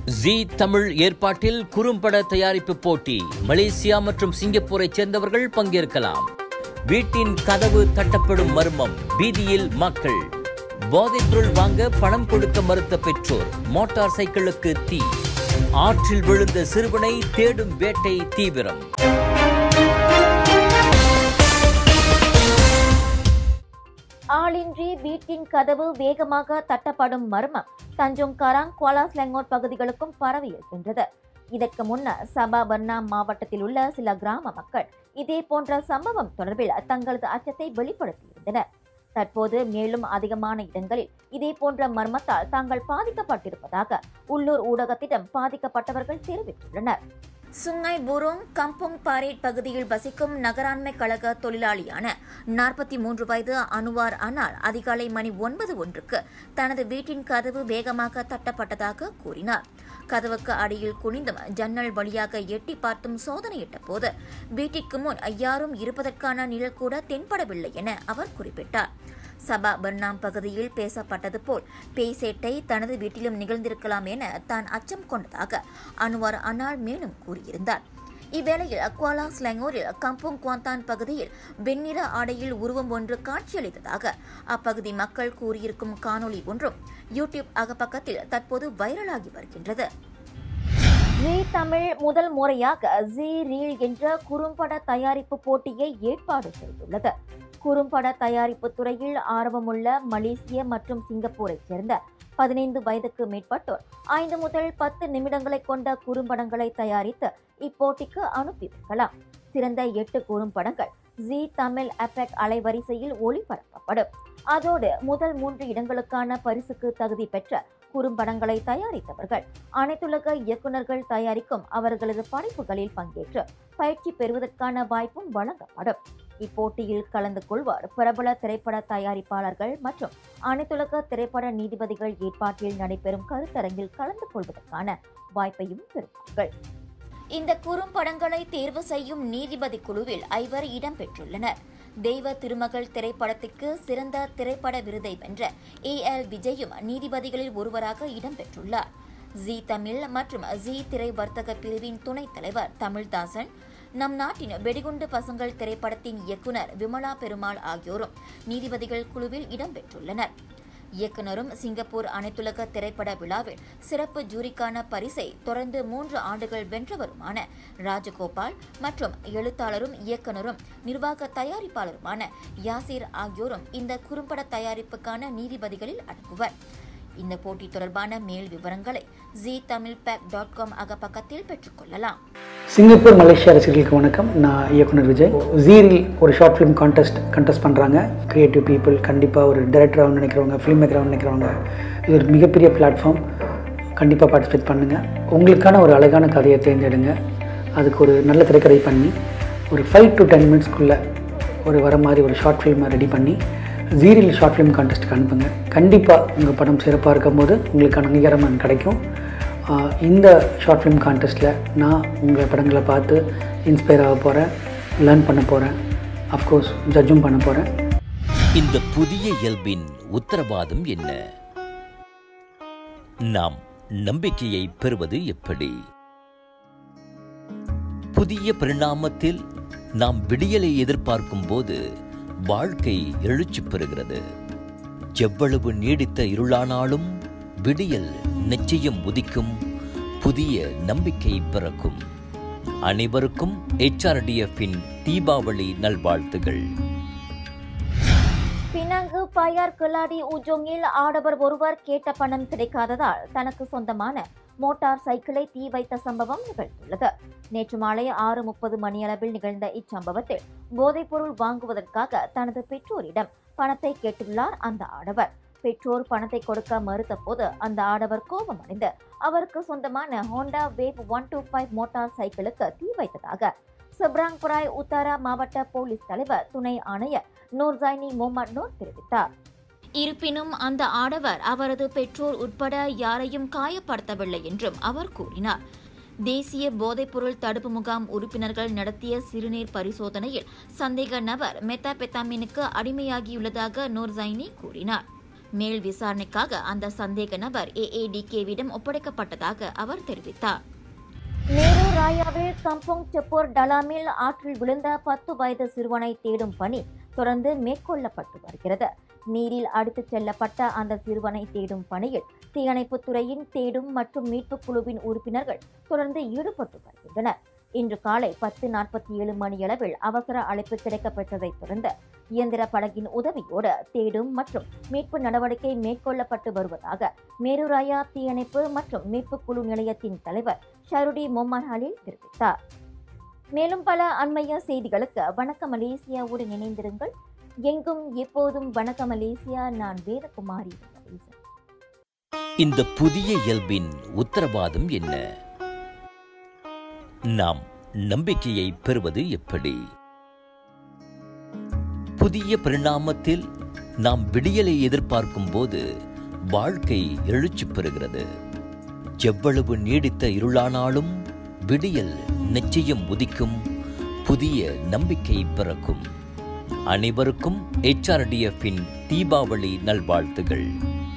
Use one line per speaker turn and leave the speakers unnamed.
G Tamil ஏற்பாட்டில் குறும்பட தயாரிப்பு போட்டி மலேசியா மற்றும் சிங்கப்பூரைச் சேர்ந்தவர்கள் பங்கேற்கலாம் வீட்டின் கதவு தட்டப்படும் மர்மம் வீதியில் மக்கள் போதைப்பொருள் வாங்க பணம் கொடுக்க மறுத்த பெற்றோர் மோட்டார் சைக்கிளுக்கு தீ ஆற்றில் விழுந்த சிறுவனை தேடும் வேட்டை தீவிரம்
ஆளின்றி வீட்டின் கதவு வேகமாக தட்டப்படும் மர்மம் தஞ்சோங் கராங் குவாலாஸ்லெங்கோட் பகுதிகளுக்கும் பரவி இருக்கின்றது இதற்கு முன்னர் சபா பர்னாம் மாவட்டத்தில் உள்ள சில கிராம மக்கள் இதே போன்ற சம்பவம் தொடர்பில் தங்களது அச்சத்தை வெளிப்படுத்தியிருந்தனர் தற்போது மேலும் அதிகமான இடங்களில் இதே போன்ற மர்மத்தால் தாங்கள் பாதிக்கப்பட்டிருப்பதாக உள்ளூர் ஊடகத்திடம் பாதிக்கப்பட்டவர்கள் தெரிவித்துள்ளனர் சுங்கை புரோங் கம்போங் பாரேட் பகுதியில் வசிக்கும் நகராண்மை கழக தொழிலாளியான நாற்பத்தி மூன்று வயது அனுவார் அனால் அதிகாலை மணி ஒன்பது ஒன்றுக்கு தனது வீட்டின் கதவு வேகமாக தட்டப்பட்டதாக கூறினார் கதவுக்கு அடியில் குனிந்தும் ஜன்னல் வழியாக எட்டி பார்த்தும் சோதனையிட்ட போது வீட்டிற்கு முன் யாரும் இருப்பதற்கான நிழல் கூட தென்படவில்லை என அவர் குறிப்பிட்டார் சபா பர்னாம் பகுதியில் பேசப்பட்டது போல் பேசேட்டை தனது வீட்டிலும் நிகழ்ந்திருக்கலாம் என தான் அச்சம் கொண்டதாக அன்வார் அனால் மேலும் கூறியிருந்தார் இவ்வேளையில் குவாலா ஸ்லெங்கோரில் கம்போங் குவாந்தான் பகுதியில் வெண்ணிற ஆடையில் உருவம் ஒன்று காட்சியளித்ததாக அப்பகுதி மக்கள் கூறியிருக்கும் காணொளி ஒன்றும் யூடியூப் அகப்பக்கத்தில் தற்போது வைரலாகி வருகின்றது ஜி தமிழ் முதல் முறையாக ஜி ரீல் என்ற குறும்பட தயாரிப்பு போட்டியை ஏற்பாடு செய்துள்ளது குறும்பட தயாரிப்பு துறையில் ஆர்வமுள்ள மலேசிய மற்றும் சிங்கப்பூரைச் சேர்ந்த பதினைந்து வயதுக்கு மேற்பட்டோர் ஐந்து முதல் பத்து நிமிடங்களை கொண்ட குறும்படங்களை தயாரித்து இப்போட்டிக்கு அனுப்பி வைக்கலாம் சிறந்த எட்டு குறும்படங்கள் ஜி தமிழ் எஃபெக்ட் அலைவரிசையில் ஒளிபரப்பப்படும் அதோடு முதல் மூன்று இடங்களுக்கான பரிசுக்கு தகுதி பெற்ற குறும்படங்களை தயாரித்தவர்கள் அனைத்துலக இயக்குநர்கள் தயாரிக்கும் அவர்களது படைப்புகளில் பங்கேற்று பயிற்சி பெறுவதற்கான வாய்ப்பும் வழங்கப்படும் இப்போட்டியில் கலந்து கொள்வார் பிரபல திரைப்பட தயாரிப்பாளர்கள் மற்றும் அனைத்துலக திரைப்பட நீதிபதிகள் ஏற்பாட்டில் நடைபெறும் கருத்தரங்கில் கலந்து கொள்வதற்கான வாய்ப்பையும் பெறுவார்கள் இந்த குறும்படங்களை தேர்வு செய்யும் நீதிபதி குழுவில் ஐவர் இடம்பெற்றுள்ளனர் தெய்வ திருமகள் திரைப்படத்திற்கு சிறந்த திரைப்பட விருதை வென்ற ஏ எல் விஜயும் நீதிபதிகளில் ஒருவராக இடம்பெற்றுள்ளார் ஜி தமிழ் மற்றும் ஜி திரை வர்த்தக பிரிவின் துணைத் தலைவர் தமிழ்தாசன் நம் நாட்டின் வெடிகுண்டு பசங்கள் திரைப்படத்தின் இயக்குனர் விமலா பெருமாள் ஆகியோரும் நீதிபதிகள் குழுவில் இடம்பெற்றுள்ளனர் இயக்குனரும் சிங்கப்பூர் அனைத்துலக திரைப்பட விழாவில் சிறப்பு ஜூரிக்கான பரிசை தொடர்ந்து மூன்று ஆண்டுகள் வென்றவருமான ராஜகோபால் மற்றும் எழுத்தாளரும் இயக்குனரும் நிர்வாக தயாரிப்பாளருமான யாசிர் ஆகியோரும் இந்த குறும்பட தயாரிப்புக்கான நீதிபதிகளில் அடங்குவர் இந்த போட்டி தொடர்பான மேல் விவரங்களை ஜி தமிழ் பேக் டாட் காம் அகப்பக்கத்தில் பெற்றுக்கொள்ளலாம்
சிங்கப்பூர் மலேசியா ரசிகர்களுக்கு வணக்கம் நான் இயக்குனர் விஜய் ஜீரில் ஒரு ஷார்ட் ஃபிலிம் கான்டெஸ்ட் கண்டெஸ்ட் பண்ணுறாங்க க்ரியேட்டிவ் பீப்புள் கண்டிப்பாக ஒரு டைரக்டராக நினைக்கிறவங்க ஃபிலிம் மேக்கராக நினைக்கிறவங்க இது ஒரு மிகப்பெரிய பிளாட்ஃபார்ம் கண்டிப்பாக பார்ட்டிசிபேட் பண்ணுங்கள் உங்களுக்கான ஒரு அழகான கதையை தேர்ந்தெடுங்க அதுக்கு ஒரு நல்ல திரைக்கதை பண்ணி ஒரு ஃபைவ் டு டென் மினிட்ஸ்க்குள்ளே ஒரு வர மாதிரி ஒரு ஷார்ட் ஃபிலிமை ரெடி பண்ணி ஜீரில் ஷார்ட் ஃபிலிம் கான்டெஸ்ட்டுக்கு அனுப்புங்க கண்டிப்பாக உங்கள் படம் சிறப்பாக இருக்கும்போது உங்களுக்கான அங்கீகாரம் கிடைக்கும் ஆஹ் இந்த ஷார்ட் ஃபிலிம் கான்டெஸ்ட்டில் நான் உங்கள் படங்களை பார்த்து இன்ஸ்பயர் ஆக போகிறேன் லேர்ன் பண்ண போகிறேன் அஃப்கோர்ஸ் ஜட்ஜும் பண்ண போகிறேன்
இந்த புதிய இயல்பின் உத்தரவாதம் என்ன நாம் நம்பிக்கையை பெறுவது எப்படி புதிய பரிணாமத்தில் நாம் விடியலை எதிர்பார்க்கும் போது வாழ்க்கை எழுச்சி பெறுகிறது எவ்வளவு நீடித்த இருளானாலும் விடியல் நிச்சயம் உதிக்கும் புதிய நம்பிக்கை பிறக்கும் அனைவருக்கும் ஹெச்ஆர்டிஎஃப்பின் தீபாவளி நல்வாழ்த்துகள்
பினாங்கு பயார் கிளாடி உஜோங்கில் ஆடவர் ஒருவர் கேட்ட பணம் கிடைக்காததால் தனக்கு சொந்தமான மோட்டார் சைக்கிளை தீ வைத்த சம்பவம் நிகழ்ந்துள்ளது நேற்று மாலை ஆறு முப்பது மணியளவில் நிகழ்ந்த இச்சம்பவத்தில் போதைப்பொருள் வாங்குவதற்காக தனது பெற்றோரிடம் பணத்தை கேட்டுள்ளார் அந்த ஆடவர் பெற்றோர் பணத்தை கொடுக்க மறுத்த போது அந்த ஆடவர் கோபமடைந்து அவருக்கு சொந்தமான Honda wave one two five motor சைக்கிளுக்கு தீ வைத்ததாக சப்ராங்புராய் உத்தாரா மாவட்ட போலீஸ் தலைவர் துணை ஆணையர் நூர்ஜைனி முகமது நூர் தெரிவித்தார் இருப்பினும் அந்த ஆடவர் அவரது பெற்றோர் உட்பட யாரையும் காயப்படுத்தவில்லை என்றும் அவர் கூறினார் தேசிய போதைப்பொருள் தடுப்பு முகாம் உறுப்பினர்கள் நடத்திய சிறுநீர் பரிசோதனையில் சந்தேக நபர் மெத்தாபெத்தாமினுக்கு அடிமையாகியுள்ளதாக நூர்சைனி கூறினார்
மேல் விசாரணைக்காக அந்த சந்தேக நபர் ஏஏடிகேவிடம் ஒப்படைக்கப்பட்டதாக அவர் தெரிவித்தார்
நேரு ராயாவில் கம்போங் செப்போர் டலாமில் ஆற்றில் விழுந்த பத்து வயது சிறுவனை தேடும் பணி தொடர்ந்து மேற்கொள்ளப்பட்டு வருகிறது நீரில் அடித்துச் செல்லப்பட்ட அந்த சிறுவனை தேடும் பணியில் தீயணைப்புத் துறையின் தேடும் மற்றும் மீட்புக் குழுவின் உறுப்பினர்கள் தொடர்ந்து ஈடுபட்டு வருகின்றனர் இன்று காலை பத்து நாற்பத்தி ஏழு மணியளவில் அவசர அழைப்பு கிடைக்கப்பெற்றதைத் தொடர்ந்து இயந்திர படகின் உதவியோடு தேடும் மற்றும் மீட்பு நடவடிக்கை மேற்கொள்ளப்பட்டு வருவதாக மேருராயா தீயணைப்பு மற்றும் மீட்புக் குழு நிலையத்தின் தலைவர் ஷருடி மொம்மர் ஹலீல் தெரிவித்தார் மேலும் பல அண்மைய செய்திகளுக்கு வணக்கம் மலேசியாவுடன் இணைந்திருங்கள் எங்கும் எப்போதும் வணக்கம் மலேசியா நான் வேதகுமாரி நடேசன்.
இந்த புதிய இயல்பின் உத்தரவாதம் என்ன நாம் நம்பிக்கையை பெறுவது எப்படி புதிய பரிணாமத்தில் நாம் விடியலை எதிர்பார்க்கும் போது வாழ்க்கை எழுச்சி பெறுகிறது எவ்வளவு நீடித்த இருளானாலும் விடியல் நிச்சயம் உதிக்கும் புதிய நம்பிக்கை பிறக்கும் அனைவருக்கும் HRDF இன் தீபாவளி நல்வாழ்த்துகள்